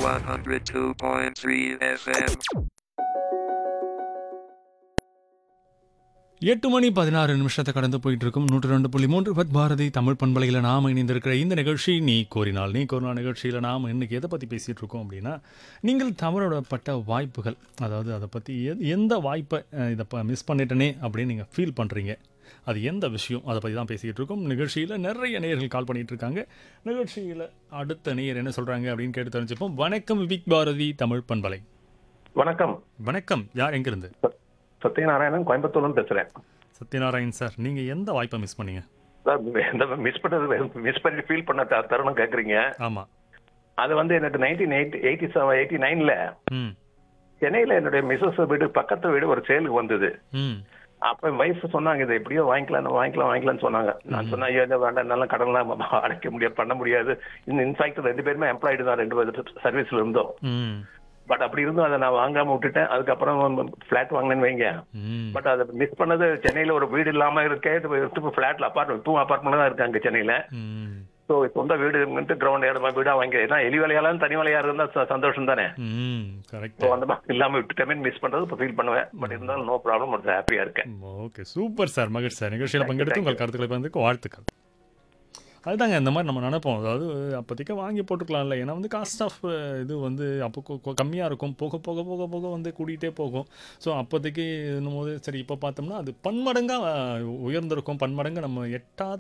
102.3 FM. எட்டு மணி பதினாறு நிமிஷத்தை கடந்து போயிட்டு இருக்கும் நூற்று ரெண்டு புள்ளி மூன்று பத் பாரதி தமிழ் பண்பலையில் நாம் இணைந்திருக்கிற இந்த நிகழ்ச்சி நீ கோரினால் நீ கோரினால் நிகழ்ச்சியில் நாம் இன்னைக்கு எதை பற்றி பேசிகிட்டு இருக்கோம் அப்படின்னா நீங்கள் தவறப்பட்ட வாய்ப்புகள் அதாவது அதை பற்றி எ- எந்த வாய்ப்பை அஹ், இதை மிஸ் பண்ணிட்டனே அப்படின்னு நீங்கள் ஃபீல் பண்ணுறீங்க அது எந்த விஷயம் அதை பற்றி தான் பேசிக்கிட்டு இருக்கோம் நிகழ்ச்சியில் நிறைய நேயர்கள் கால் பண்ணிட்டு இருக்காங்க நிகழ்ச்சியில் அடுத்த நேயர் என்ன சொல்கிறாங்க அப்படின்னு கேட்டு தெரிஞ்சுப்போம் வணக்கம் விக் பாரதி தமிழ் பண்பலை வணக்கம் வணக்கம் யார் எங்கிருந்து ச- சத்யநாராயணன் கோயம்புத்தூர்ல பேசுறேன் சத்யநாராயண் சார் நீங்கள் எந்த வாய்ப்பை மிஸ் பண்ணீங்க சார், இந்த மிஸ் பண்ணது மிஸ் பண்ணி ஃபீல் பண்ண த- தருணம் கேக்குறீங்க ஆமாம் அது வந்து எனக்கு nineteen eighty eighty seven eighty நைன்ல ம் சென்னையில என்னுடைய மிஸ்ஸஸ் வீடு பக்கத்து வீடு ஒரு சேலுக்கு வந்தது ம் அப்ப வைஃப் சொன்னாங்க இதை எப்படியோ வாங்கிக்கலாம் நம்ம வாங்கிக்கலாம் வாங்கிக்கலாம்னு சொன்னாங்க நான் சொன்னேன் ஐயோ இது வேண்டாம் என்னால கடன்லாம் அடைக்க முடியாது பண்ண முடியாது இந்த இன்ஃபேக்ட் ரெண்டு பேருமே எம்ப்ளாய்டு தான் ரெண்டு பேர் சர்வீஸ்ல இருந்தோம் ம் பட் அப்படி இருந்தும் அதை நான் வாங்காம விட்டுட்டேன் அதுக்கப்புறம் ஃபிளாட் வாங்கினேன்னு வைங்க ம் பட் அதை மிஸ் பண்ணது சென்னையில ஒரு வீடு இல்லாம இருக்கே ஃபிளாட்ல அப்பார்ட்மெண்ட் டூ அப்பார்ட்மெண்ட் தான் இருக்காங்க சென்னையில ம் ஸோ சொந்த வீடு கிரவுண்ட் இடமா வீடா வாங்கி ஏன்னா எலி வேலையாலும் தனி வேலையா இருந்தா ச- சந்தோஷம் தானே ம் கரெக்ட் ஸோ அந்த மாதிரி இல்லாம விட்டுட்டமே மிஸ் பண்றது இப்போ ஃபீல் பண்ணுவேன் பட் இருந்தாலும் நோ ப்ராப்ளம் ஒரு ஹாப்பியா இருக்கேன் ஓகே சூப்பர் சார் மகிழ் சார் நிகழ்ச்சியில் பங்கெடுத்து உங்கள் கருத்துக்களை பகிர்ந்துக்கு வாழ்த்துக்கள் அதுதாங்க இந்த மாதிரி நம்ம நினைப்போம் அதாவது அப்போதைக்கு வாங்கி போட்டுக்கலாம்ல ஏன்னா வந்து காஸ்ட் ஆஃப் இது வந்து அப்போ கம்மியாக இருக்கும் போக போக போக போக வந்து கூட்டிகிட்டே போகும் ஸோ அப்போதைக்கு போது சரி இப்போ பார்த்தோம்னா அது பன்மடங்காக உயர்ந்திருக்கும் பன்மடங்கு நம்ம எட்டாத